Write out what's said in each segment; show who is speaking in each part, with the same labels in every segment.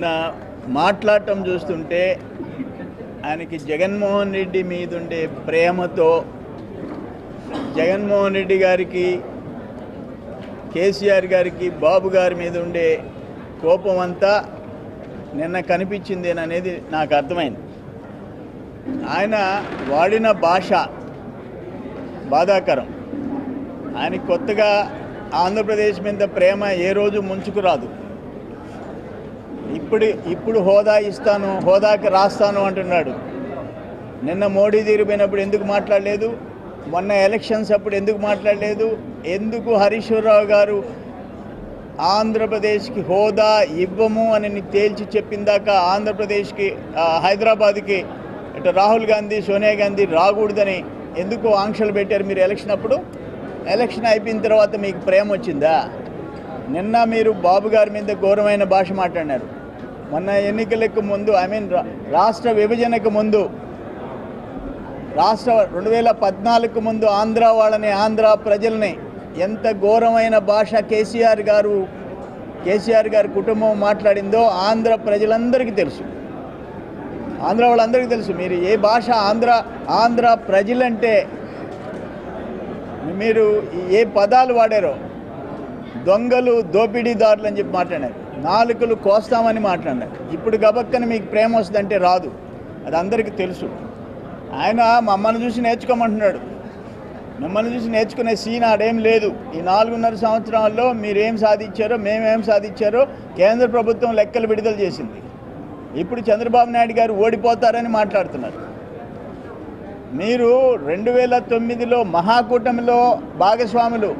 Speaker 1: నిన్న మాట్లాడటం చూస్తుంటే ఆయనకి జగన్మోహన్ రెడ్డి మీద ఉండే ప్రేమతో జగన్మోహన్ రెడ్డి గారికి కేసీఆర్ గారికి బాబు గారి మీద ఉండే కోపం అంతా నిన్న కనిపించింది అనేది నాకు అర్థమైంది ఆయన వాడిన భాష బాధాకరం ఆయన కొత్తగా ఆంధ్రప్రదేశ్ మీద ప్రేమ ఏ రోజు ముంచుకురాదు ఇప్పుడు ఇప్పుడు హోదా ఇస్తాను హోదాకి రాస్తాను అంటున్నాడు నిన్న మోడీ తీరిపోయినప్పుడు ఎందుకు మాట్లాడలేదు మొన్న ఎలక్షన్స్ అప్పుడు ఎందుకు మాట్లాడలేదు ఎందుకు హరీశ్వరరావు గారు ఆంధ్రప్రదేశ్కి హోదా ఇవ్వము అని ని- తేల్చి చెప్పిందాక ఆంధ్రప్రదేశ్కి ఆ, హైదరాబాద్కి ఇటు రాహుల్ గాంధీ సోనియా గాంధీ రాకూడదని ఎందుకు ఆంక్షలు పెట్టారు మీరు ఎలక్షన్ అప్పుడు ఎలక్షన్ అయిపోయిన తర్వాత మీకు ప్రేమ వచ్చిందా నిన్న మీరు బాబు గారి మీద ఘోరమైన భాష మాట్లాడినారు మొన్న ఎన్నికలకు ముందు ఐ మీన్ రాష్ట్ర విభజనకు ముందు రాష్ట్ర రెండు వేల పద్నాలుగు ముందు ఆంధ్ర వాళ్ళని ఆంధ్ర ప్రజల్ని ఎంత ఘోరమైన భాష కేసీఆర్ గారు కేసీఆర్ గారి కుటుంబం మాట్లాడిందో ఆంధ్ర ప్రజలందరికీ తెలుసు ఆంధ్ర వాళ్ళందరికీ తెలుసు మీరు ఏ భాష ఆంధ్ర ఆంధ్ర ప్రజలంటే మీరు ఏ పదాలు వాడారో దొంగలు దోపిడీదారులు అని చెప్పి మాట్లాడారు నాలుకలు కోస్తామని మాట్లాడారు ఇప్పుడు గబక్కని మీకు ప్రేమ వస్తుందంటే రాదు అది అందరికీ తెలుసు ఆయన మమ్మల్ని చూసి నేర్చుకోమంటున్నాడు మిమ్మల్ని చూసి నేర్చుకునే సీన్ ఆడేం లేదు ఈ నాలుగున్నర సంవత్సరాల్లో మీరేం సాధించారో మేమేం సాధించారో కేంద్ర ప్రభుత్వం లెక్కలు విడుదల చేసింది ఇప్పుడు చంద్రబాబు నాయుడు గారు ఓడిపోతారని మాట్లాడుతున్నారు మీరు రెండు వేల తొమ్మిదిలో మహాకూటమిలో భాగస్వాములు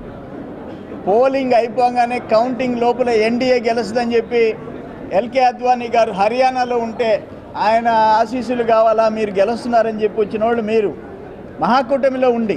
Speaker 1: పోలింగ్ అయిపోగానే కౌంటింగ్ లోపల ఎన్డీఏ గెలుస్తుందని చెప్పి ఎల్కే అద్వానీ గారు హర్యానాలో ఉంటే ఆయన ఆశీస్సులు కావాలా మీరు గెలుస్తున్నారని చెప్పి వచ్చిన వాళ్ళు మీరు మహాకూటమిలో ఉండి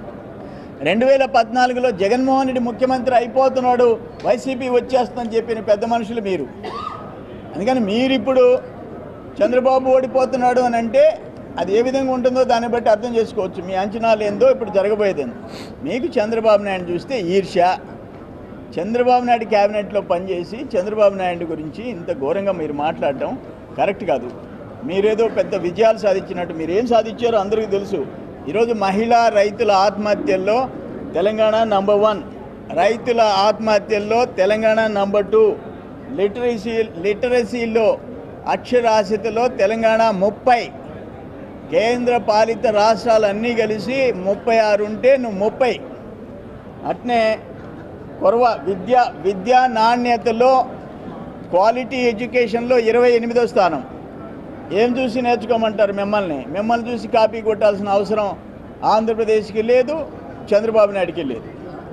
Speaker 1: రెండు వేల పద్నాలుగులో జగన్మోహన్ రెడ్డి ముఖ్యమంత్రి అయిపోతున్నాడు వైసీపీ వచ్చేస్తుందని చెప్పిన పెద్ద మనుషులు మీరు అందుకని మీరు ఇప్పుడు చంద్రబాబు ఓడిపోతున్నాడు అని అంటే అది ఏ విధంగా ఉంటుందో దాన్ని బట్టి అర్థం చేసుకోవచ్చు మీ అంచనాలు ఏందో ఇప్పుడు జరగబోయేది ఏందో మీకు చంద్రబాబు నాయుడు చూస్తే ఈర్ష్య చంద్రబాబు నాయుడు క్యాబినెట్లో పనిచేసి చంద్రబాబు నాయుడు గురించి ఇంత ఘోరంగా మీరు మాట్లాడటం కరెక్ట్ కాదు మీరేదో పెద్ద విజయాలు సాధించినట్టు మీరు ఏం సాధించారో అందరికీ తెలుసు ఈరోజు మహిళా రైతుల ఆత్మహత్యల్లో తెలంగాణ నంబర్ వన్ రైతుల ఆత్మహత్యల్లో తెలంగాణ నంబర్ టూ లిటరసీ లిటరసీలో అక్షరాస్యతలో తెలంగాణ ముప్పై కేంద్ర పాలిత రాష్ట్రాలన్నీ కలిసి ముప్పై ఆరు ఉంటే నువ్వు ముప్పై అట్నే కొరవ విద్య విద్యా నాణ్యతలో క్వాలిటీ ఎడ్యుకేషన్లో ఇరవై ఎనిమిదో స్థానం ఏం చూసి నేర్చుకోమంటారు మిమ్మల్ని మిమ్మల్ని చూసి కాపీ కొట్టాల్సిన అవసరం ఆంధ్రప్రదేశ్కి లేదు చంద్రబాబు నాయుడికి లేదు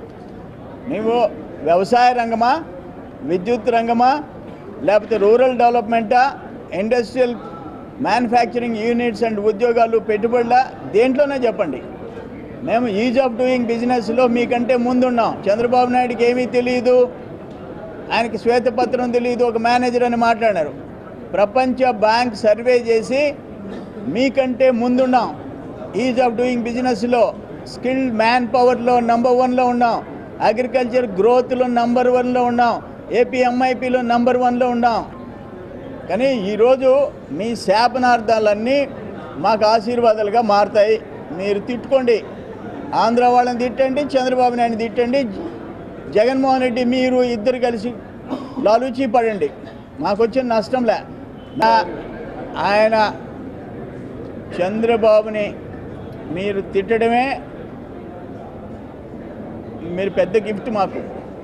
Speaker 1: నువ్వు వ్యవసాయ రంగమా విద్యుత్ రంగమా లేకపోతే రూరల్ డెవలప్మెంటా ఇండస్ట్రియల్ మ్యానుఫ్యాక్చరింగ్ యూనిట్స్ అండ్ ఉద్యోగాలు పెట్టుబడుల దేంట్లోనే చెప్పండి మేము ఈజ్ ఆఫ్ డూయింగ్ బిజినెస్లో మీకంటే ముందున్నాం చంద్రబాబు నాయుడికి ఏమీ తెలియదు ఆయనకి శ్వేతపత్రం తెలియదు ఒక మేనేజర్ అని మాట్లాడారు ప్రపంచ బ్యాంక్ సర్వే చేసి మీకంటే ముందున్నాం ఈజ్ ఆఫ్ డూయింగ్ బిజినెస్లో స్కిల్డ్ మ్యాన్ పవర్లో నంబర్ వన్లో ఉన్నాం అగ్రికల్చర్ గ్రోత్లో నంబర్ వన్లో ఉన్నాం ఏపీ ఎంఐపిలో నంబర్ వన్లో ఉన్నాం కానీ ఈరోజు మీ శాపనార్థాలన్నీ మాకు ఆశీర్వాదాలుగా మారుతాయి మీరు తిట్టుకోండి ఆంధ్ర వాళ్ళని తిట్టండి చంద్రబాబు నాయుడు తిట్టండి జగన్మోహన్ రెడ్డి మీరు ఇద్దరు కలిసి లాలూచి పడండి మాకు వచ్చిన నష్టంలే నా ఆయన చంద్రబాబుని మీరు తిట్టడమే మీరు పెద్ద గిఫ్ట్ మాకు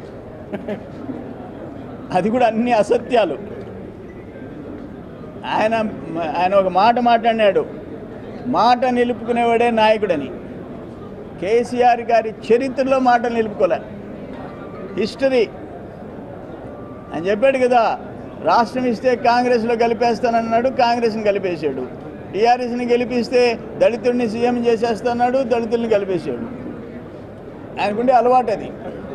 Speaker 1: అది కూడా అన్ని అసత్యాలు ఆయన ఆయన ఒక మాట మాట్లాడినాడు మాట నిలుపుకునేవాడే నాయకుడని కేసీఆర్ గారి చరిత్రలో మాట నిలుపుకోలే హిస్టరీ అని చెప్పాడు కదా రాష్ట్రం ఇస్తే కాంగ్రెస్లో కలిపేస్తానన్నాడు కాంగ్రెస్ని కలిపేశాడు టీఆర్ఎస్ని గెలిపిస్తే దళితుడిని సీఎం చేసేస్తున్నాడు దళితుల్ని కలిపేశాడు ఆయనకుండే అలవాటు అది